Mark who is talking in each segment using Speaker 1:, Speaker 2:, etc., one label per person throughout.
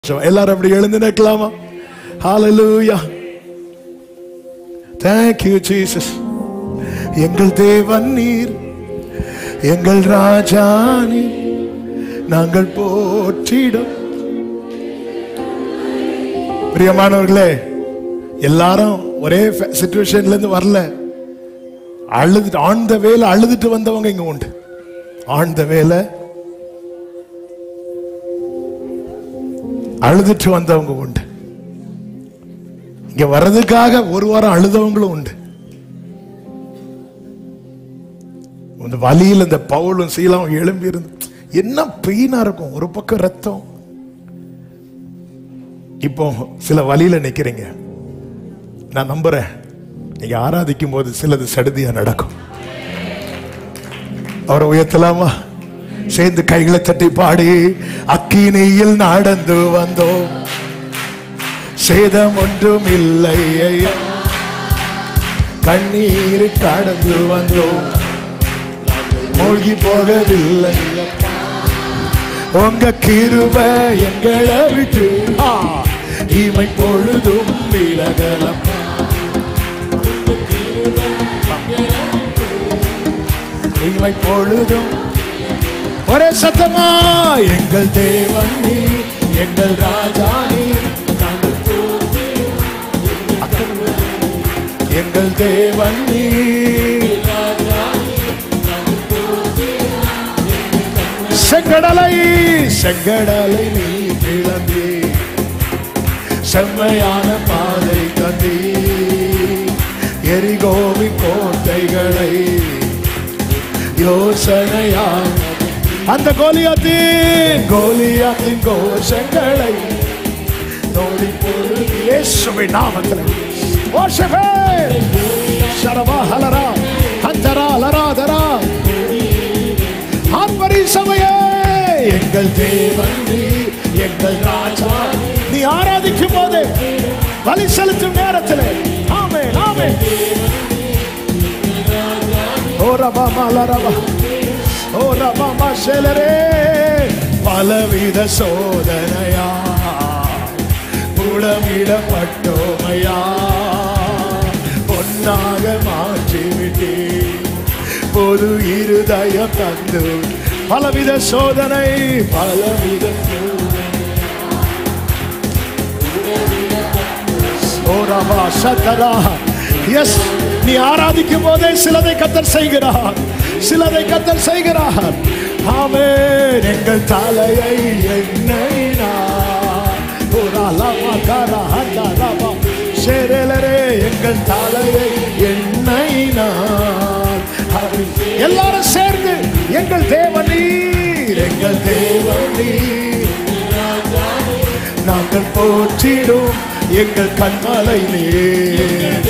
Speaker 1: எல்லாரும் அப்படி எழுந்து நிற்கலாமா ஹalleluya thank you jesus எங்கள் தேவன் நீர் எங்கள் ராஜா நீர் நாங்கள் போற்றிடும் பிரியமானவர்களே எல்லாரும் ஒரே சுச்சுவேஷன்ல இருந்து வரல அழுதுட்டு ஆழ்ந்த வேலை அழுதுட்டு வந்தவங்க இங்க உண்டு ஆழ்ந்த வேலை அழுதுட்டு வந்தவங்க உண்டு இங்க வர்றதுக்காக ஒரு வாரம் அழுதவங்களும் உண்டு இந்த வலியில் இந்த பவுலும் சீலாவும் எழும்பி இருந்து என்ன பெயினா இருக்கும் ஒரு பக்கம் ரத்தம் இப்போ சில வழியில நிக்கிறீங்க நான் நம்புறேன் நீங்க ஆராதிக்கும் போது சிலது சடுதியா நடக்கும் அவரை உயர்த்தலாமா சேர்ந்து கைகளை தட்டி பாடி அக்கினியில் நடந்து வந்தோம் சேதம் ஒன்றும் இல்லை ஐயா கண்ணீர் கடந்து வந்தோம் மூழ்கி போகவில்லை உங்க கிருப எங்களை விட்டு ஆ, இமை பொழுதும் விலகலம் இமை பொழுதும் ஒரே சத்தமா எங்கள் தேவன் நீ எங்கள் ராஜா நீ நாங்கள் எங்கள் தேவன் நீ செங்கடலை செங்கடலை நீ கிளம்பி செம்மையான பாதை தந்தி எரிகோவின் கோட்டைகளை யோசனையா அந்த கோலியாத்தின் கோலியாத்தின் கோஷங்களை நோடி பொருள் இயேசுவின் நாமத்தில் ஓஷபே சரவா ஹலரா ஹந்தரா லராதரா ஆண்பரி சபையே எங்கள் தேவன் நீ, எங்கள் ராஜா நீ ஆராதிக்கும் போது வழி செலுத்தும் நேரத்தில் ஆமே ஆமே ஓ ரபா மலரபா ஓ ரபா மசலரே பலவித சோதனையா புடமிடப்பட்டோமையா பொன்னாக மாற்றிவிட்டே பொது இருதயம் தந்து பலவித சோதனை பலவித ஓராமா சத்தரா எஸ் நீ ஆராதிக்கும் போதே சிலதை கத்தர் செய்கிறார் சிலதை கத்தர் செய்கிறார் ஆமென் எங்கள் தலையை எண்ணெயினார் ஓராலாமா காரா ஹந்தாராமா சேரலரே எங்கள் தலையை எண்ணெயினார் அது எல்லாரும் சேர்ந்து எங்கள் தேவனீர் எங்கள் தேவனீர் நாங்கள் போற்றிடும் எங்கள் கண்மலை நீர்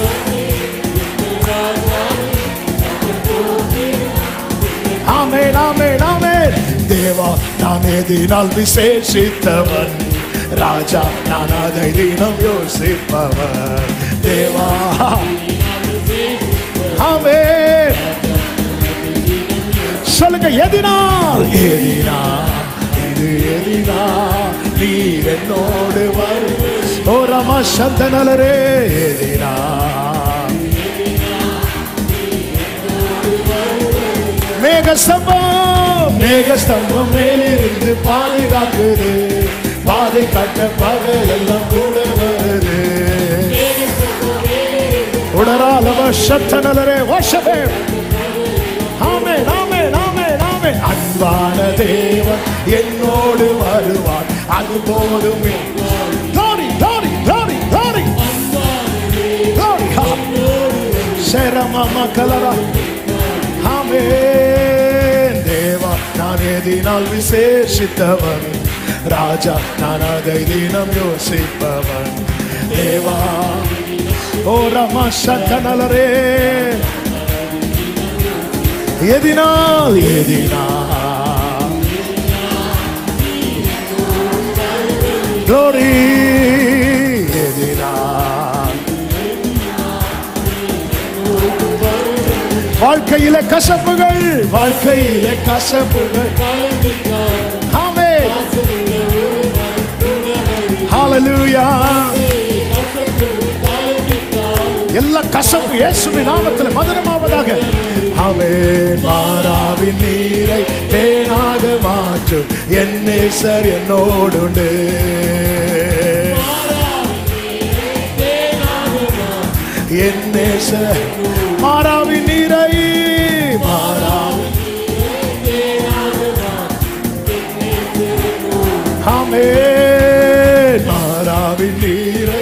Speaker 1: ஆமென் ஆமென் ஆமென் தேவா நான் எதினால் விசேஷித்தவன் ராஜா நான் அதை தினம் யோசிப்பவன் தேவா ஆமென் சொல்லுங்க எதினால் எதினால் இது எதினால் நீர் என்னோடு வரும் ஓ ரமா சந்தனலரே எதினால் மேகஸ்தம்பம் மேகஸ்தம்பம் மேலிருந்து பாதுகாக்குது பாதை கட்ட பகல் எல்லாம் கூட வருது உடராலவ சத்தனலரே வசவே ஆமே ஆமே ஆமே ஆமே அன்பான தேவன் என்னோடு வருவார் அது போதுமே glory glory glory glory glory ha. சேரமாமா கலரா ஆமென் தேவா நான் எதினால் விசேஷித்தவன் ராஜா நான் அதை தினம் யோசிப்பவன் தேவா ஓ ரமா சந்தனலரே எதினால் எதினால் glory எதினால் வாழ்க்கையில கசப்புகள் வாழ்க்கையில கசப்புகள் ஆமென் ஹalleluya எல்லா கசப்பு இயேசுவின் நாமத்தில் மதுரமாவதாக அவன் மாறாவின் நீரை தேனாக மாற்றும் என் நேசர் என்னோடுண்டு என் நேசர் மாறாவின் நீரை மாறாவின் ஆமென் மாறாவின் நீரை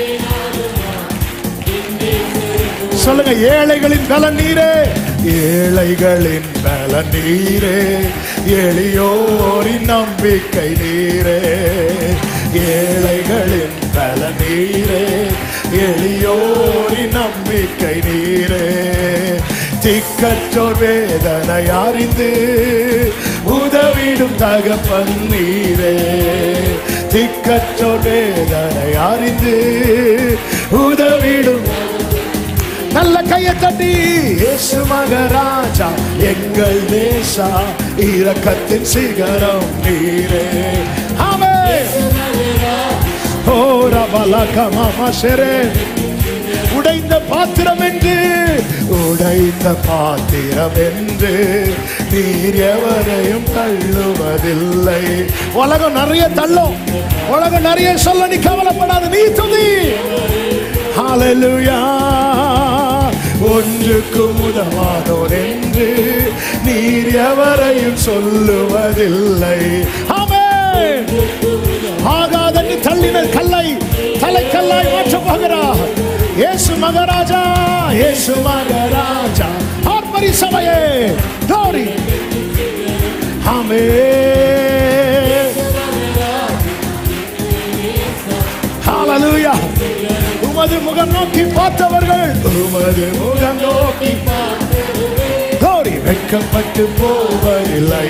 Speaker 1: சொல்லுங்க ஏழைகளின் பல நீரே ஏழைகளின் பல நீரே எளியோரின் நம்பிக்கை நீரே ஏழைகளின் பல நீரே எளியோரின் நம்பிக்கை நீரே திக்கற்றோர் வேதனை அறிந்து உதவிடும் தகப்பன் நீரே திக்கற்றோர் வேதனை அறிந்து உதவிடும் நல்ல கையை தட்டி இயேசு மகராஜா எங்கள் நேசா இரக்கத்தின் சிகரம் நீரே ஆமென் ஓரா பலகமாமா செரே உடைந்த பாத்திரம் என்று உடைந்த பாத்திரம் என்று நீர் எவரையும் தள்ளுவதில்லை உலகம் நிறைய தள்ளும் உலகம் நிறைய சொல்ல நீ கவலைப்படாத நீ துதி ஹalleluya ஒன்றுக்கும் உதவாதோர் என்று நீர் எவரையும் சொல்லுவதில்லை ஆமென் ஆகாதன்னு தள்ளின கல்லை தலைக்கல்லாய் மாற்ற போகிறார் இயேசு மகாராஜா இயேசு மகாராஜா ஆர்ப்பரி சபையே glory ஆமென் ஹalleluya உமது முகம் நோக்கி பார்த்தவர்கள் உமது முகம் நோக்கி glory வெட்கப்பட்டு போவதில்லை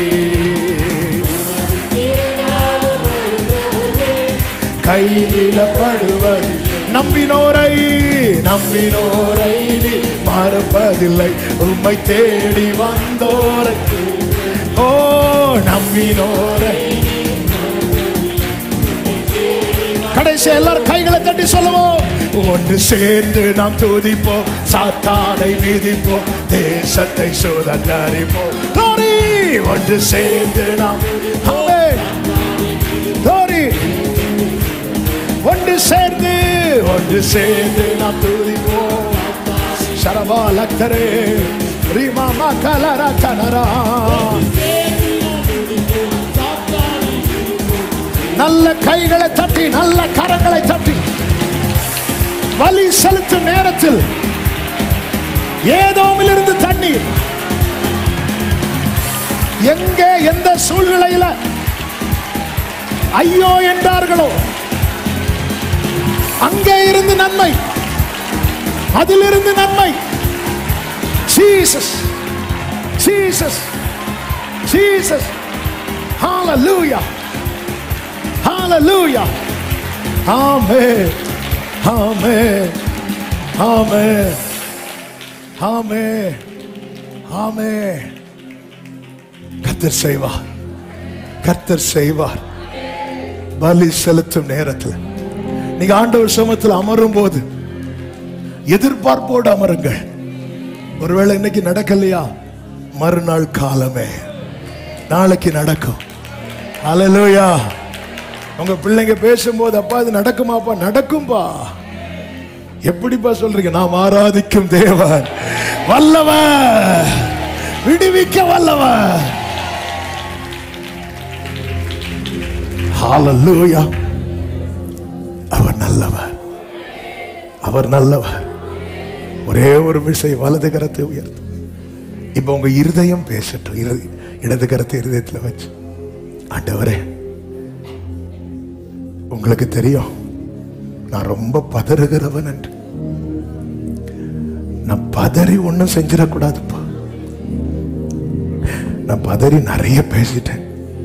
Speaker 1: கைவிடப்படுவது நம்பினோரை நம்பினோரை நீ மறப்பதில்லை உம்மை தேடி வந்தோரை ஓ நம்பினோரை கடைசி எல்லாரும் கைகளை தட்டி சொல்லுவோம் ஒன்று சேர்ந்து நாம் துதிப்போம் சாத்தானை மிதிப்போம் தேசத்தை சுதந்தரிப்போம் Glory! ஒன்று சேர்ந்து நாம் ஆமென். Glory! ஒன்று சேர்ந்து ஒன்று சேர்ந்து நாம் துதிப்போம் சரவா லக்கரே ரீமா மக்களரா கனரா நல்ல கைகளை தட்டி நல்ல கரங்களை தட்டி வலி செலுத்தும் நேரத்தில் ஏதோமிலிருந்து தண்ணீர் எங்கே எந்த சூழ்நிலையில ஐயோ என்றார்களோ அங்கே இருந்து நன்மை அதிலிருந்து நன்மை ஜீசஸ் ஜீசஸ் ஜீசஸ் ஹalleluya hallelujah amen amen amen amen amen கர்த்தர் செய்வார் கர்த்தர் செய்வார் பலி செலுத்தும் நேரத்தில் நீங்க ஆண்டவர் சமத்தில் அமரும் போது எதிர்பார்ப்போடு அமருங்கள் ஒருவேளை இன்னைக்கு நடக்கலையா மறுநாள் காலமே நாளைக்கு நடக்கும் ஹalleluya உங்க பிள்ளைங்க பேசும்போது அப்பா இது நடக்குமாப்பா நடக்கும்பா எப்படிப்பா சொல்றீங்க நாம் ஆராதிக்கும் தேவன் வல்லவன் விடுவிக்க வல்லவன் ஹalleluya அவர் நல்லவர் அவர் நல்லவர் ஒரே ஒரு விசை வலது கரத்தை உயர்த்து இப்ப உங்க இருதயம் பேசட்டும் இரு- இடது கரத்தை இருதயத்துல வச்சு ஆண்டவரே உங்களுக்கு தெரியும் நான் ரொம்ப பதறுகிறவன் என்று நான் பதறி ஒன்றும் செஞ்சிடக்கூடாதுப்பா நான் பதறி நிறைய பேசிட்டேன்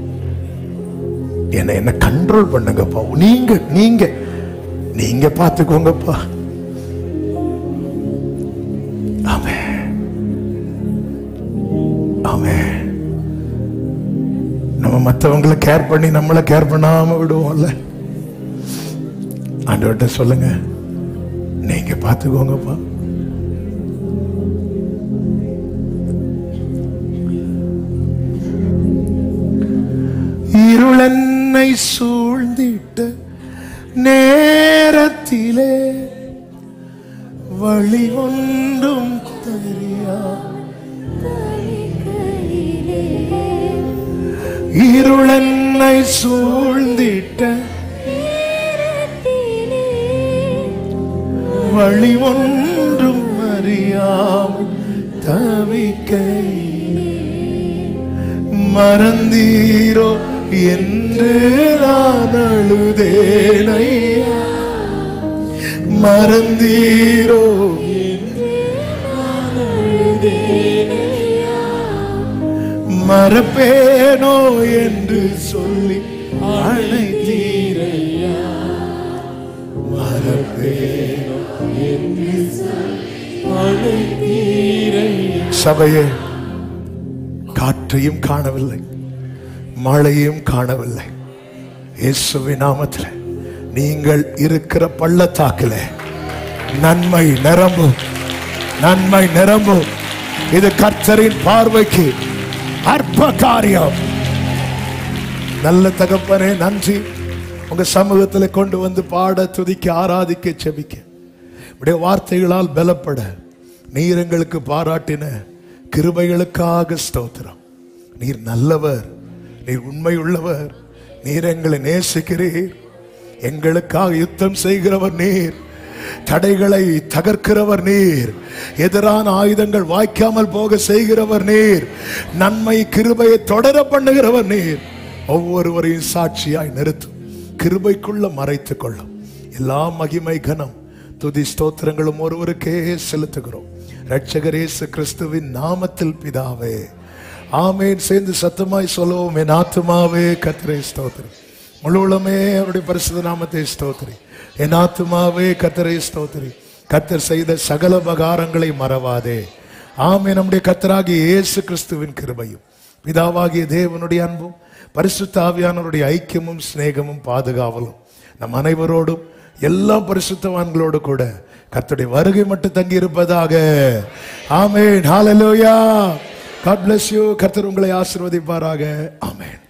Speaker 1: என்ன என்ன கண்ட்ரோல் பண்ணுங்கப்பா நீங்க நீங்க நீங்க பார்த்துக்கோங்கப்பா ஆமே ஆமே நம்ம மற்றவங்களை கேர் பண்ணி நம்மளை கேர் பண்ணாம விடுவோம்ல ஆண்டவர்கிட்ட சொல்லுங்க நீங்க பார்த்துக்கோங்கப்பா இருளென்னை சூழ்ந்திட்ட நேரத்திலே வழி ஒன்றும் தெரியா இருளென்னை சூழ்ந்திட்ட வழி ஒன்றும் அறியாமல் தவிக்கை மறந்தீரோ என்று நான் அழுதேனையா மறந்தீரோ மறப்பேனோ என்று சொல்லி அழைத்தீரையா மறப்பேனோ சபையே காற்றையும் காணவில்லை மழையும் காணவில்லை இயேசுவின் நாமத்தில் நீங்கள் இருக்கிற பள்ளத்தாக்கில் நன்மை நிரம்பும் நன்மை நிரம்பும் இது கர்த்தரின் பார்வைக்கு அற்ப காரியம் நல்ல தகப்பனே நன்றி உங்க சமூகத்தில் கொண்டு வந்து பாட துதிக்க ஆராதிக்க செபிக்க உடைய வார்த்தைகளால் பலப்பட நீர் எங்களுக்கு பாராட்டின கிருபைகளுக்காக ஸ்தோத்திரம் நீர் நல்லவர் நீர் உண்மை உள்ளவர் நீர் எங்களை நேசிக்கிறீர் எங்களுக்காக யுத்தம் செய்கிறவர் நீர் தடைகளை தகர்க்கிறவர் நீர் எதிரான ஆயுதங்கள் வாய்க்காமல் போக செய்கிறவர் நீர் நன்மை கிருபையை தொடர பண்ணுகிறவர் நீர் ஒவ்வொருவரையும் சாட்சியாய் நிறுத்தும் கிருபைக்குள்ள மறைத்துக் கொள்ளும் எல்லா மகிமை கனம் துதி ஸ்தோத்திரங்களும் ஒருவருக்கே செலுத்துகிறோம் இரட்சகர் இயேசு கிறிஸ்துவின் நாமத்தில் பிதாவே ஆமேன் சேர்ந்து சத்தமாய் சொல்லுவோம் என் ஆத்துமாவே கத்திரை ஸ்தோத்திரம் முழுவலுமே அவருடைய பரிசுத்த நாமத்தை ஸ்தோத்திரி என் ஆத்துமாவே கத்தரை ஸ்தோத்திரி கத்தர் செய்த சகல உபகாரங்களை மறவாதே ஆமே நம்முடைய கத்தராகிய இயேசு கிறிஸ்துவின் கிருபையும் பிதாவாகிய தேவனுடைய அன்பும் பரிசுத்த ஆவியானவருடைய ஐக்கியமும் சிநேகமும் பாதுகாவலும் நம் அனைவரோடும் எல்லா பரிசுத்தவான்களோடு கூட கர்த்தருடைய வருகை மட்டும் தங்கி இருப்பதாக ஆமேன் ஹalleluya God bless you கர்த்தர் உங்களை ஆசீர்வதிப்பாராக ஆமென்